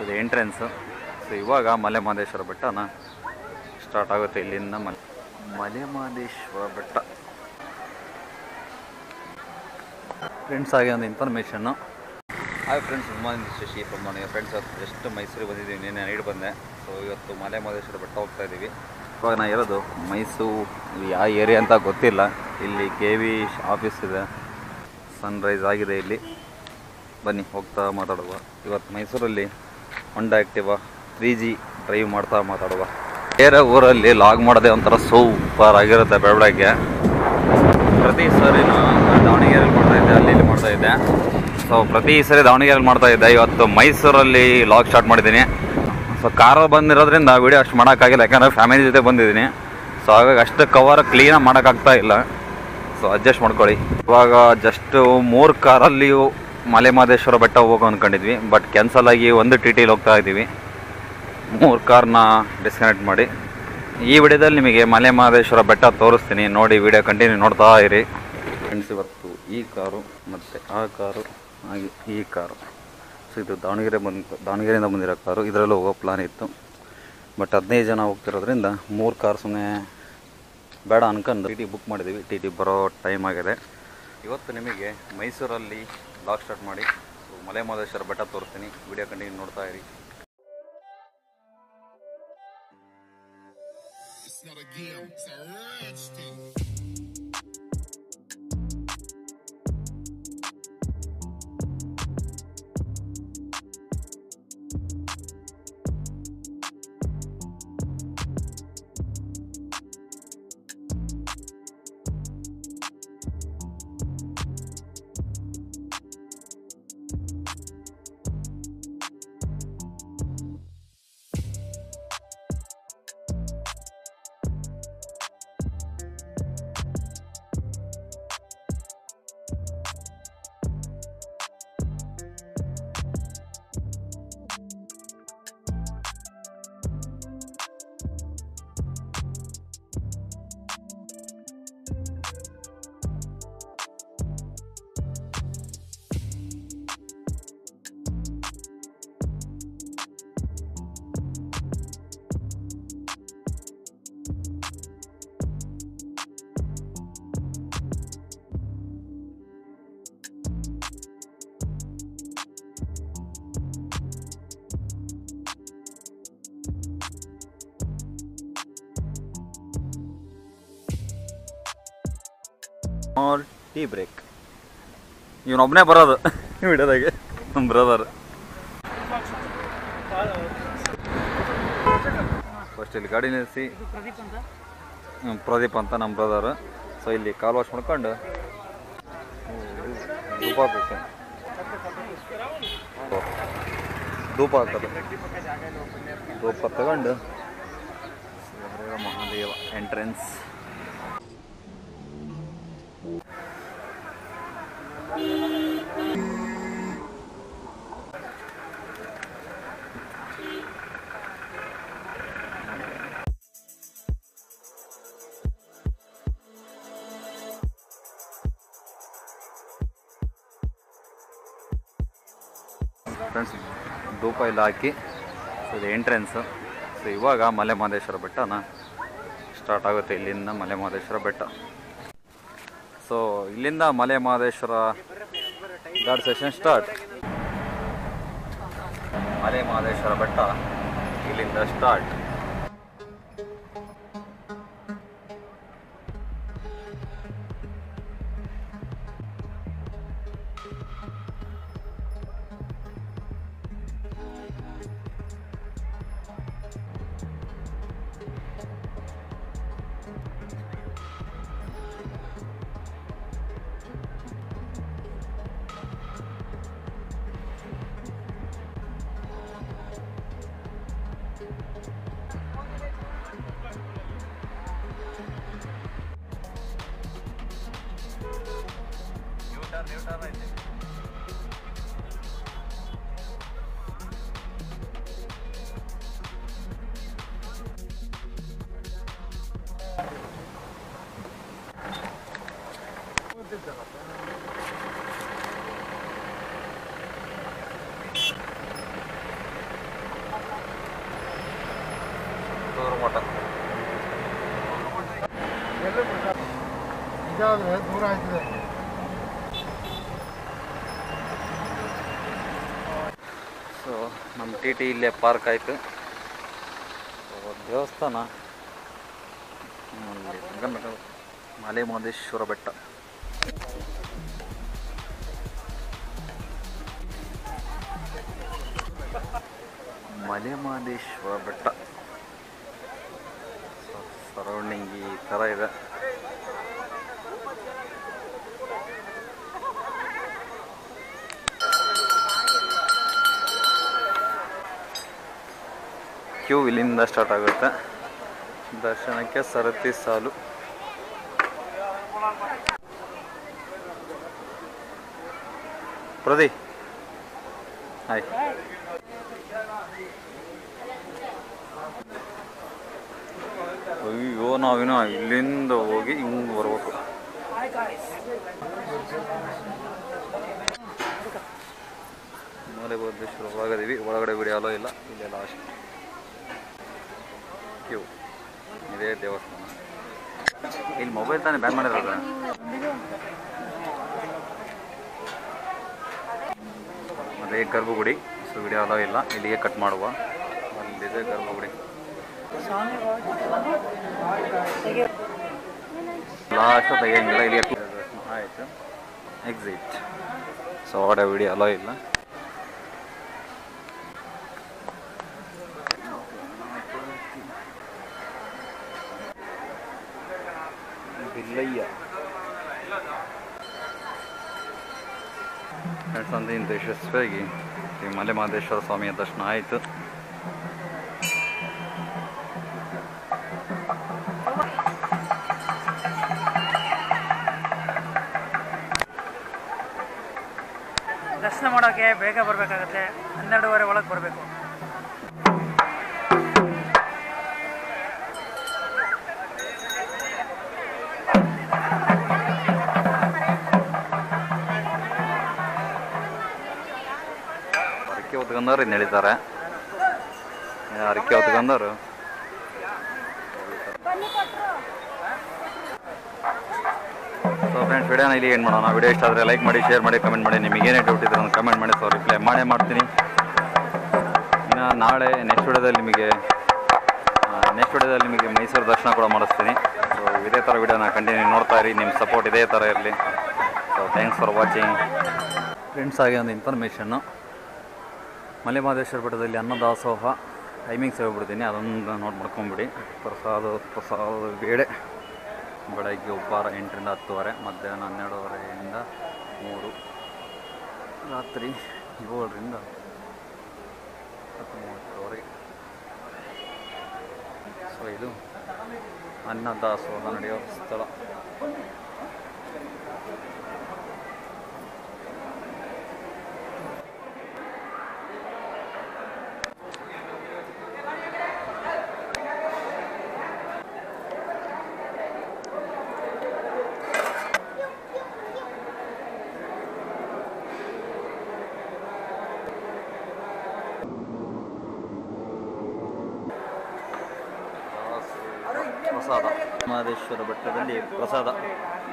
ಇದು entrance so ಇವಾಗ Male Mahadeshwara ಬೆಟ್ಟನ start ಆಗುತ್ತೆ ಇಲ್ಲಿಂದ ಮಲೆ ಮಲೆ ಮಹದೇಶ್ವರ ಬೆಟ್ಟ ಫ್ರೆಂಡ್ಸ್ ಆಗಿ ಒಂದು information hi friends good morning Shashi from morning friends ಇವತ್ತು ಜಸ್ಟ್ ಮೈಸೂರಿಗೆ ಬಂದಿದ್ದೀವಿ ನಿನ್ನೆ ನೈಟ್ ಬಂದೆ ಸೊ ಇವತ್ತು ಮಲೆ ಮಹದೇಶ್ವರ ಬೆಟ್ಟ ಹೋಗ್ತಾ ಇದ್ದೀವಿ ಇವಾಗ ನಾ ಇರೋದು ಮೈಸೂರು ಯಾವ ಏರಿಯಾ ಅಂತ ಗೊತ್ತಿಲ್ಲ ಇಲ್ಲಿ ಕೆ ವಿ ಆಫೀಸ್ ಇದೆ ಸನ್ರೈಸ್ ಆಗಿದೆ ಇಲ್ಲಿ ಬನ್ನಿ ಹೋಗ್ತಾ ಮಾತಾಡುವ ಇವತ್ತು ಮೈಸೂರಲ್ಲಿ Honda Activa three G drive ಮಾಡ್ತಾ ಮಾತಾಡುವ ಬೇರೆ ಊರಲ್ಲಿ ಲಾಗ್ ಮಾಡೋದೇ ಒಂಥರ ಸೂಪರ್ ಆಗಿರುತ್ತೆ ಬೆಳಗ್ಗೆ ಪ್ರತಿ ಸರಿ ನಾನು ದಾವಣಗೆರೆಯಲ್ಲಿ ಮಾಡ್ತಾ ಇದ್ದೆ ಅಲ್ಲಿ ಇಲ್ಲಿ ಮಾಡ್ತಾ ಇದ್ದೆ ಸೊ ಪ್ರತಿ ಸರಿ ದಾವಣಗೆರೆಯಲ್ಲಿ ಮಾಡ್ತಾ ಇದ್ದೆ ಇವತ್ತು ಮೈಸೂರಲ್ಲಿ ಲಾಗ್ ಸ್ಟಾರ್ಟ್ ಮಾಡಿದ್ದೀನಿ ಸೊ ಕಾರಲ್ಲಿ ಬಂದಿರೋದ್ರಿಂದ ವಿಡಿಯೋ ಅಷ್ಟು ಮಾಡೋಕ್ಕಾಗಿಲ್ಲ ಯಾಕಂದರೆ ಫ್ಯಾಮಿಲಿ ಜೊತೆ ಬಂದಿದ್ದೀನಿ ಸೊ ಹಾಗಾಗಿ ಅಷ್ಟು ಕವರ್ ಕ್ಲೀನಾಗಿ ಮಾಡೋಕ್ಕಾಗ್ತಾ ಇಲ್ಲ ಸೊ ಅಡ್ಜಸ್ಟ್ ಮಾಡ್ಕೊಳ್ಳಿ ಇವಾಗ ಜಸ್ಟ್ ಮೂರು ಕಾರಲ್ಲಿ ಮಲೆ ಮಹದೇಶ್ವರ ಬೆಟ್ಟ ಹೋಗೋ ಅಂದ್ಕೊಂಡಿದ್ವಿ ಬಟ್ ಕ್ಯಾನ್ಸಲ್ ಆಗಿ ಒಂದು ಟಿ ಟಿಲಿ ಹೋಗ್ತಾ ಇದ್ದೀವಿ ಮೂರು ಕಾರ್ನ ಡಿಸ್ಕನೆಕ್ಟ್ ಮಾಡಿ ಈ ವಿಡಿಯೋದಲ್ಲಿ ನಿಮಗೆ ಮಲೆ ಮಹದೇಶ್ವರ ಬೆಟ್ಟ ತೋರಿಸ್ತೀನಿ ನೋಡಿ ವಿಡಿಯೋ ಕಂಟಿನ್ಯೂ ನೋಡ್ತಾ ಇರಿ ಫ್ರೆಂಡ್ಸ್ ಇವತ್ತು ಈ ಕಾರು ಮತ್ತು ಆ ಕಾರು ಹಾಗೆ ಈ ಕಾರು ಸೊ ಇದು ದಾವಣಗೆರೆ ಬಂದು ದಾವಣಗೆರೆಯಿಂದ ಬಂದಿರೋ ಕಾರು ಇದರಲ್ಲೂ ಹೋಗೋ ಪ್ಲಾನ್ ಇತ್ತು ಬಟ್ ಹದಿನೈದು ಜನ ಹೋಗ್ತಿರೋದ್ರಿಂದ ಮೂರು ಕಾರ್ ಸುಮ್ಮನೆ ಬೇಡ ಅನ್ಕೊಂಡು ಟಿ ಟಿ ಬುಕ್ ಮಾಡಿದ್ದೀವಿ ಟಿ ಟಿ ಬರೋ ಟೈಮ್ ಆಗಿದೆ ಇವತ್ತು ನಿಮಗೆ ಮೈಸೂರಲ್ಲಿ ಲಾಗ್ ಸ್ಟಾರ್ಟ್ ಮಾಡಿ ಸೊ ಮಲೆ ಮಹದೇಶ್ವರ ಬೆಟ್ಟ ತೋರಿಸ್ತೀನಿ ವಿಡಿಯೋ ಕಂಟಿನ್ಯೂ ನೋಡ್ತಾ ಇರಿ It's not a game, it's a rich thing. Or tea break ಇವನೊಬ್ಬನೇ ಬರೋದು ವಿಡಿಯೋದಾಗೆ ನಮ್ಮ ಬ್ರದರ್ ಫಸ್ಟ್ ಇಲ್ಲಿ ಗಾಡಿ ನಿಲ್ಲಿಸಿ ಹ್ಮ್, ಪ್ರದೀಪ್ ಅಂತ ನಮ್ಮ ಬ್ರದರ್ ಸೊ ಇಲ್ಲಿ ಕಾಲ್ ವಾಶ್ ಮಾಡ್ಕೊಂಡು ಧೂಪ ಹಾಕಬೇಕು ಧೂಪ ಹಾಕೋದು ಧೂಪ ತಗೊಂಡು ಶಿವಹರ ಮಹಾದೇವ ಎಂಟ್ರೆನ್ಸ್ ಫ್ರೆಂಡ್ಸ್ ಧೂಪ ಎಲ್ಲ ಹಾಕಿ ಸೊ ಇದು ಎಂಟ್ರೆನ್ಸು ಸೊ ಇವಾಗ ಮಲೆ ಮಹದೇಶ್ವರ ಬೆಟ್ಟನ ಸ್ಟಾರ್ಟ್ ಆಗುತ್ತೆ ಇಲ್ಲಿಂದ ಮಲೆ ಮಹದೇಶ್ವರ ಬೆಟ್ಟ ಸೊ ಇಲ್ಲಿಂದ Male Mahadeshwara god session start Male Mahadeshwara Betta ಇಲ್ಲಿಂದ ಸ್ಟಾರ್ಟ್ ಮಠ ಇದಾದ್ರೆ ದೂರ ಆಯ್ತದೆ ಸೊ ನಮ್ಮ ಟಿ ಟಿ ಇಲ್ಲೇ ಪಾರ್ಕ್ ಆಯಿತು ದೇವಸ್ಥಾನ ಅಲ್ಲಿ ರಂಗನ ಮಲೆ ಮಹದೇಶ್ವರ ಬೆಟ್ಟ ಮಲೆ ಮಹದೇಶ್ವರ ಬೆಟ್ಟ ಸರೌಂಡಿಂಗ್ ಈ ಥರ ಇದೆ ಕ್ಯೂ ಇಲ್ಲಿಂದ ಸ್ಟಾರ್ಟ್ ಆಗುತ್ತೆ ದರ್ಶನಕ್ಕೆ ಸರತಿ ಸಾಲು ಪ್ರದಿ ಹಾಯ್ ಅಯ್ಯೋ ನಾವಿನ ಇಲ್ಲಿಂದ ಹೋಗಿ ಹಿಂಗೆ ಬರ್ಬೇಕು ಮಲೆ ಬದ್ದೇಶ್ವರ ಒಳಗದೀವಿ ಒಳಗಡೆ ಬಿಡಿಯಲ್ಲೋ ಇಲ್ಲ ಇಲ್ಲೆಲ್ಲ ಅಷ್ಟೇ ಕ್ಯೂ ಇದೇ ದೇವಸ್ಥಾನ ಇಲ್ಲಿ ಮೊಬೈಲ್ ತಾನೇ ಬ್ಯಾನ್ ಮಾಡಿರೋದು ಅದೇ ಗರ್ಭಗುಡಿ ಸೊ ವಿಡಿಯೋ ಅಲೋ ಇಲ್ಲ ಇಲ್ಲಿಗೆ ಕಟ್ ಮಾಡುವ ಅಲ್ಲಿದೆ ಗರ್ಭಗುಡಿ ಲಾಸ್ಟ್ ತೆಗಿಯಂಗಿಲ್ಲ ಇಲ್ಲಿಗೆ ದರ್ಶನ ಆಯಿತು ಎಕ್ಸಿಟ್ ಸೊ ಹೊಡೆ ವಿಡಿಯೋ ಅಲೋ ಇಲ್ಲ ಬಿಲ್ಲಯ್ಯ ಫ್ರೆಂಡ್ಸ್ ಅಂತ ಇಂಥ ಯಶಸ್ವಿಯಾಗಿ ಶ್ರೀ ಮಲೆ ಮಹದೇಶ್ವರ ಸ್ವಾಮಿಯ ದರ್ಶನ ಆಯಿತು ದರ್ಶನ ಮಾಡೋಕ್ಕೆ ಬೇಗ ಬರಬೇಕಾಗತ್ತೆ ಹನ್ನೆರಡುವರೆ ಒಳಗೆ ಬರಬೇಕು ಅರಕೆ ಹೊತ್ಕೊಂಡವ್ರು ಇನ್ನು ನಡೀತಾರೆ ಅರಕೆ ಹೊತ್ಕೊಂಡವ್ರು ಸೊ ಫ್ರೆಂಡ್ಸ್ ವಿಡಿಯೋನ ಇಲ್ಲಿ ಏನು ಮಾಡೋಣ ವಿಡಿಯೋ ಇಷ್ಟ ಆದರೆ ಲೈಕ್ ಮಾಡಿ ಶೇರ್ ಮಾಡಿ ಕಮೆಂಟ್ ಮಾಡಿ ನಿಮಗೆ ಏನೇ ಡೌಟ್ ಇದ್ರೆ ಕಮೆಂಟ್ ಮಾಡಿ ಸೊ ರಿಪ್ಲೈ ಮಾಡೇ ಮಾಡ್ತೀನಿ ಇನ್ನು ನಾಳೆ ನೆಕ್ಸ್ಟ್ ವಿಡಿಯೋದಲ್ಲಿ ನಿಮಗೆ ನೆಕ್ಸ್ಟ್ ವಿಡಿಯೋದಲ್ಲಿ ನಿಮಗೆ ಮೈಸೂರು ದರ್ಶನ ಕೂಡ ಮಾಡಿಸ್ತೀನಿ ಸೊ ಇದೇ ಥರ ವಿಡಿಯೋನ ಕಂಟಿನ್ಯೂ ನೋಡ್ತಾ ಇರಿ ನಿಮ್ಮ ಸಪೋರ್ಟ್ ಇದೇ ಥರ ಇರಲಿ so thanks for watching friends ಆಗಿ ಒಂದು ಇನ್ಫಾರ್ಮೇಷನ್ನು ಮಲೆ ಮಹದೇಶ್ವರ ಬೆಟ್ಟದಲ್ಲಿ ಅನ್ನದಾಸೋಹ ಟೈಮಿಂಗ್ಸ್ ಹೇಳ್ಬಿಡ್ತೀನಿ ಅದೊಂದು ನೋಟ್ ಮಾಡ್ಕೊಂಬಿಡಿ ಪ್ರಸಾದ ಪ್ರಸಾದ ಬೇಳೆ ಬೆಳಗ್ಗೆ ಉಪಹಾರ ಎಂಟರಿಂದ ಹತ್ತುವರೆ ಮಧ್ಯಾಹ್ನ ಹನ್ನೆರಡುವರೆಯಿಂದ ಮೂರು ರಾತ್ರಿ ಏಳರಿಂದ ಹತ್ತು ಮೂವತ್ತರವರೆಗೆ ಸೊ ಇದು ಅನ್ನದಾಸೋಹ ನಡೆಯೋ ಸ್ಥಳ ಪ್ರಸಾದ ಮಹದೇಶ್ವರ ಬೆಟ್ಟದಲ್ಲಿ ಪ್ರಸಾದ